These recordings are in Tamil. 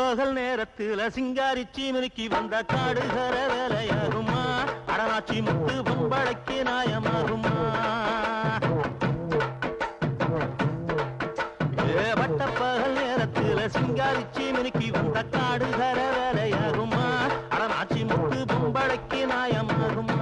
பகல் நேரத்துல சிங்காரி சீமனுக்கு வந்த காடுகர வேலையாகுமா அடனாச்சி முத்து பொம்பளைக்கு நாயமாகுமா ஏ வட்ட பகல் நேரத்துல சிங்காரி சீமனுக்கு வந்த காடுகர வேலையாகுமா அடனாச்சி முத்து பொம்பளைக்கு நாயமாகுமா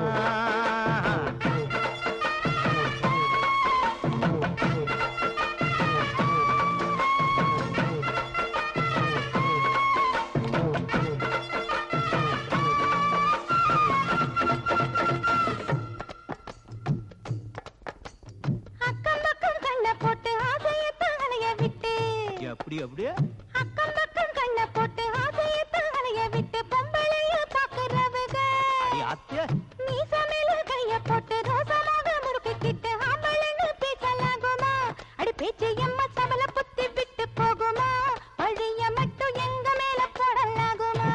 அக்கம் பக்கம் கண்ணை போட்டு ஆசையத்தான் அலைய விட்டு அப்படி அப்படியே அக்கம் பக்கம் கண்ணை போட்டு ஆசையத்தான் அலைய விட்டு பொம்பளைய பாக்குறவுக அத்திய நீ சமையல கைய போட்டு ரோசமாக முறுக்கிக்கிட்டு ஆம்பளைன்னு பேசலாகுமா அடி பேச்சு எம்ம சபல புத்தி விட்டு போகுமா வழிய மட்டும் எங்க மேல போடலாகுமா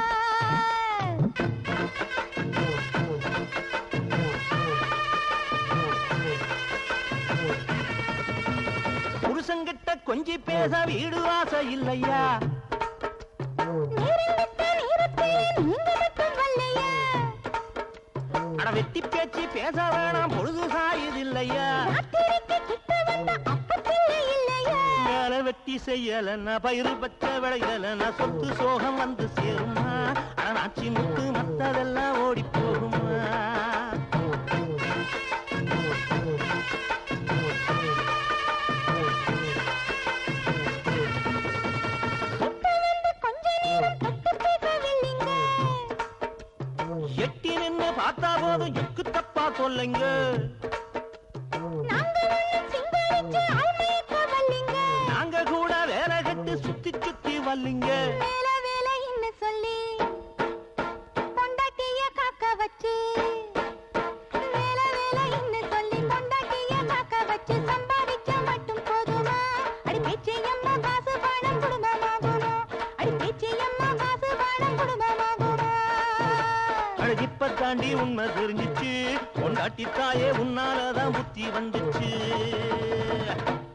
புருஷங்கிட்ட கொஞ்சி பேச வீடு வாச இல்லையா நேரங்கெட்ட நேரத்தில் நீங்க மட்டும் வரலையா அட வெட்டி பேச்சு பேச வேணாம் பொழுது சாயுதில்லையா ராத்திரிக்கு கிட்ட வந்த அப்பத்தில்லை இல்லையா மேல வெட்டி செய்யலன்னா பயிறு பச்சை விளையலன்னா சொத்து சோகம் வந்து சேருமா அனாச்சி முத்து மத்ததெல்லாம் ஓடி போகுமா கிட்ட வந்து கொஞ்ச நேரம் தொட்டு பேசவில்லைங்க எட்டி நின்னு பார்த்தா போதும் எக்கு தப்பா சொல்லுங்க நாங்க ஒண்ணு சிங்காரிச்சு ஆள்மையக்க வரலைங்க நாங்க கூட வேலை கட்டு சுத்தி சுத்தி வல்லிங்க வேல வேலைன்னு சொல்லி பொண்டாட்டிய காக்க வச்சு வேல வேலைன்னு சொல்லி பொண்டாட்டிய காக்க வச்சு சம்பாதிச்ச மட்டும் போதுமா அடி பேச்சு அம்மா காசு பணம் குடும்பமாகுமா அடி பேச்சு அம்மா காசு பணம் குடும்பமாகுமா அழகிப்ப தாண்டி உண்மை தெரிஞ்சிச்சு கொண்டாட்டி தாயே உன்னாலதான் புத்தி வந்துச்சு